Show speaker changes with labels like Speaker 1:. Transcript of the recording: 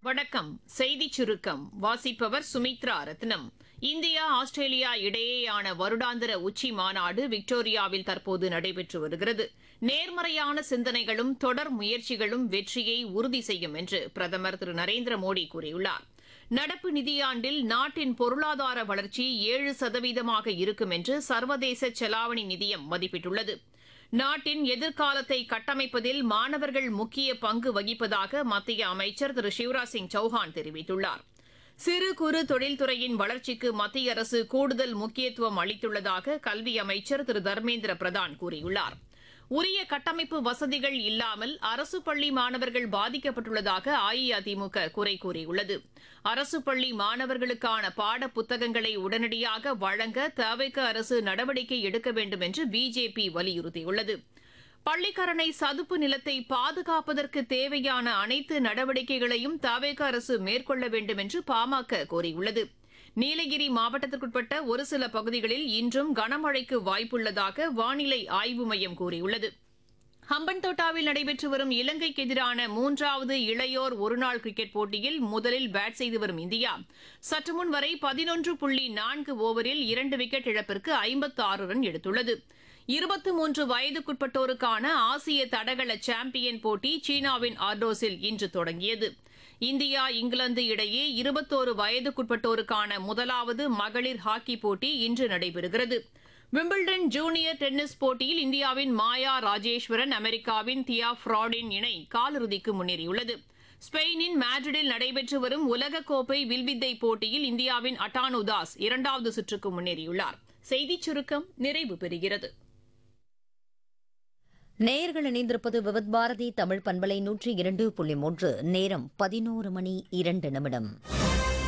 Speaker 1: வணக்கம் செய்திச் சுருக்கம் வாசிப்பவர் சுமித்ரா ரத்னம் இந்தியா ஆஸ்திரேலியா இடையேயான வருடாந்திர உச்சி மாநாடு விக்டோரியாவில் தற்போது நடைபெற்று வருகிறது நேர்மறையான சிந்தனைகளும் தொடர் முயற்சிகளும் வெற்றியை உறுதி செய்யும் என்று பிரதமர் திரு நரேந்திர மோடி கூறியுள்ளார் நடப்பு நிதியாண்டில் நாட்டின் பொருளாதார வளர்ச்சி ஏழு சதவீதமாக இருக்கும் என்று சர்வதேச செலாவணி நிதியம் மதிப்பிட்டுள்ளது நாட்டின் எதிர்காலத்தை கட்டமைப்பதில் மாணவர்கள் முக்கிய பங்கு வகிப்பதாக மத்திய அமைச்சர் திரு சிவராஜ் சிங் சௌஹான் தெரிவித்துள்ளார் சிறு குறு தொழில்துறையின் வளர்ச்சிக்கு மத்திய அரசு கூடுதல் முக்கியத்துவம் அளித்துள்ளதாக கல்வி அமைச்சர் திரு தர்மேந்திர பிரதான் கூறியுள்ளார் உரிய கட்டமைப்பு வசதிகள் இல்லாமல் அரசு பள்ளி மாணவர்கள் பாதிக்கப்பட்டுள்ளதாக அஇஅதிமுக குறை கூறியுள்ளது அரசு பள்ளி மாணவர்களுக்கான பாட புத்தகங்களை உடனடியாக வழங்க தவிக அரசு நடவடிக்கை எடுக்க வேண்டும் என்று பிஜேபி வலியுறுத்தியுள்ளது பள்ளிக்கரணை சதுப்பு நிலத்தை பாதுகாப்பதற்கு தேவையான அனைத்து நடவடிக்கைகளையும் தவேக அரசு மேற்கொள்ள வேண்டும் என்று பாமக கோரியுள்ளது நீலகிரி மாவட்டத்திற்குட்பட்ட ஒரு சில பகுதிகளில் இன்றும் கனமழைக்கு வாய்ப்புள்ளதாக வானிலை ஆய்வு மையம் கூறியுள்ளது ஹம்பன்தோட்டாவில் நடைபெற்று வரும் இலங்கைக்கு எதிரான மூன்றாவது இளையோர் ஒருநாள் கிரிக்கெட் போட்டியில் முதலில் பேட் செய்து வரும் இந்தியா சற்று முன் வரை பதினொன்று புள்ளி நான்கு ஓவரில் இரண்டு விக்கெட் இழப்பிற்கு ஐம்பத்து ஆறு ரன் எடுத்துள்ளது இருபத்தி மூன்று வயதுக்குட்பட்டோருக்கான ஆசிய தடகள சாம்பியன் போட்டி சீனாவின் ஆர்டோஸில் இன்று தொடங்கியது இந்தியா இங்கிலாந்து இடையே இருபத்தோரு வயதுக்குட்பட்டோருக்கான முதலாவது மகளிர் ஹாக்கி போட்டி இன்று நடைபெறுகிறது விம்பிள்டன் ஜூனியர் டென்னிஸ் போட்டியில் இந்தியாவின் மாயா ராஜேஸ்வரன் அமெரிக்காவின் தியா ஃப்ராடின் இணை காலிறுதிக்கு முன்னேறியுள்ளது ஸ்பெயினின் மேட்ரிடில் நடைபெற்று வரும் உலகக்கோப்பை வில்வித்தை போட்டியில் இந்தியாவின் அட்டானு தாஸ் இரண்டாவது சுற்றுக்கு முன்னேறியுள்ளார் செய்திச் சுருக்கம் நிறைவு பெறுகிறது
Speaker 2: நேயர்கள் இணைந்திருப்பது விவத் பாரதி தமிழ் பண்பலை நூற்றி இரண்டு புள்ளி மூன்று நேரம் பதினோரு மணி இரண்டு நிமிடம்